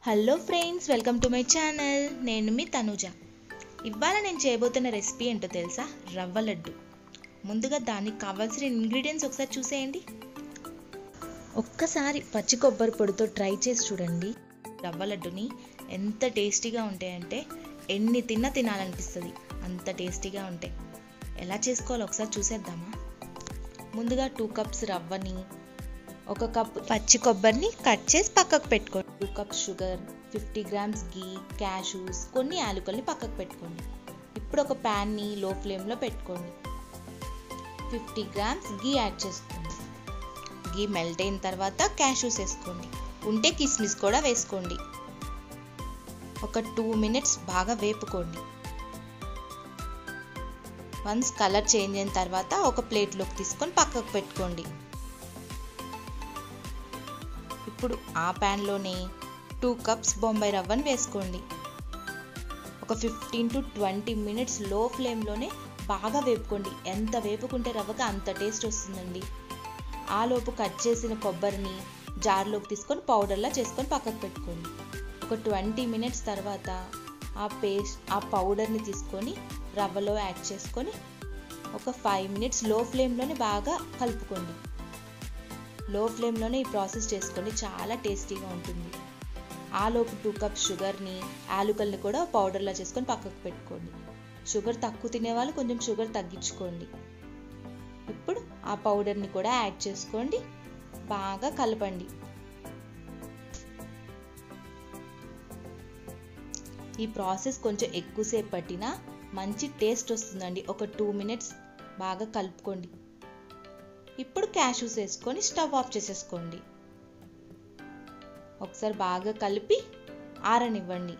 hello friends welcome to my channel నేను మీ తనుజ ఇవాళ నేను చేయబోతున్న రెసిపీ ఏంటో తెలుసా రవ్వ లడ్డు ముందుగా దానికి కావాల్సిన ఇంగ్రీడియంట్స్ ఒకసారి చూసేయండి ఒక్కసారి పచ్చి కొబ్బరి పొడితో ట్రై చేసి చూడండి రవ్వ లడ్డుని ఎంత టేస్టీగా ఉంటాయంటే ఎన్ని తిన్నా తినాలనిపిస్తుంది అంత టేస్టీగా ఉంటాయి ఎలా చేసుకోవాలో ఒకసారి చూసేద్దామా ముందుగా టూ కప్స్ రవ్వని ఒక కప్ పచ్చి కొబ్బరిని కట్ చేసి పక్కకు పెట్టుకోండి two cups sugar fifty grams ghee cashews కొన్ని యాలకుల్ని పక్కకు పెట్టుకోండి ఇప్పుడు ఒక ప్యాన్ని లో ఫ్లేమ్లో పెట్టుకోండి ఫిఫ్టీ గ్రామ్స్ గీ యాడ్ చేసుకోండి గీ మెల్ట్ అయిన తర్వాత క్యాషూస్ వేసుకోండి ఉంటే కిస్మిస్ కూడా వేసుకోండి ఒక టూ మినిట్స్ బాగా వేపుకోండి వన్స్ కలర్ చేంజ్ అయిన తర్వాత ఒక ప్లేట్లోకి తీసుకొని పక్కకు పెట్టుకోండి ఇప్పుడు ఆ ప్యాన్లోనే టూ కప్స్ బొంబాయి రవ్వను వేసుకోండి ఒక ఫిఫ్టీన్ టు ట్వంటీ మినిట్స్ లో ఫ్లేమ్లోనే బాగా వేపుకోండి ఎంత వేపుకుంటే రవ్వకి అంత టేస్ట్ వస్తుందండి ఆ లోపు కట్ చేసిన కొబ్బరిని జార్లోకి తీసుకొని పౌడర్లా చేసుకొని పక్కకు పెట్టుకోండి ఒక ట్వంటీ మినిట్స్ తర్వాత ఆ పేస్ట్ ఆ పౌడర్ని తీసుకొని రవ్వలో యాడ్ చేసుకొని ఒక ఫైవ్ మినిట్స్ లో ఫ్లేమ్లోనే బాగా కలుపుకోండి లో ఫ్లేమ్లోనే ఈ ప్రాసెస్ చేసుకోండి చాలా టేస్టీగా ఉంటుంది ఆలోపు టూ కప్స్ షుగర్ని యాలుకల్ని కూడా పౌడర్లా చేసుకొని పక్కకు పెట్టుకోండి షుగర్ తక్కువ తినేవాళ్ళు కొంచెం షుగర్ తగ్గించుకోండి ఇప్పుడు ఆ పౌడర్ని కూడా యాడ్ చేసుకోండి బాగా కలపండి ఈ ప్రాసెస్ కొంచెం ఎక్కువసేపు పట్టినా మంచి టేస్ట్ వస్తుందండి ఒక టూ మినిట్స్ బాగా కలుపుకోండి ఇప్పుడు క్యాషూస్ వేసుకొని స్టవ్ ఆఫ్ చేసేసుకోండి ఒకసారి బాగా కలిపి ఆరనివ్వండి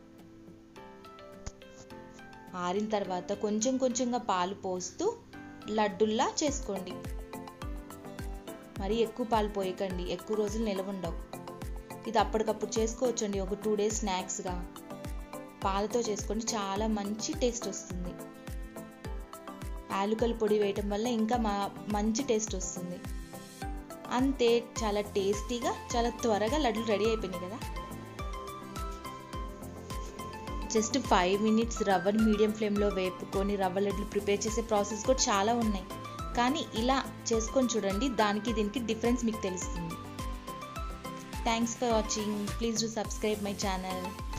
ఆరిన తర్వాత కొంచెం కొంచెంగా పాలు పోస్తూ లడ్డుల్లా చేసుకోండి మరి ఎక్కువ పాలు పోయకండి ఎక్కువ రోజులు నిలవ ఉండవు ఇది అప్పటికప్పుడు చేసుకోవచ్చండి ఒక టూ డేస్ స్నాక్స్గా పాలతో చేసుకోండి చాలా మంచి టేస్ట్ వస్తుంది యాలుకల పొడి వేయటం వల్ల ఇంకా మా మంచి టేస్ట్ వస్తుంది అంతే చాలా టేస్టీగా చాలా త్వరగా లడ్లు రెడీ అయిపోయినాయి కదా జస్ట్ ఫైవ్ మినిట్స్ రవ్వని మీడియం ఫ్లేమ్లో వేపుకొని రవ్వ లడ్లు ప్రిపేర్ చేసే ప్రాసెస్ కూడా చాలా ఉన్నాయి కానీ ఇలా చేసుకొని చూడండి దానికి దీనికి డిఫరెన్స్ మీకు తెలుస్తుంది thanks for watching please do subscribe my channel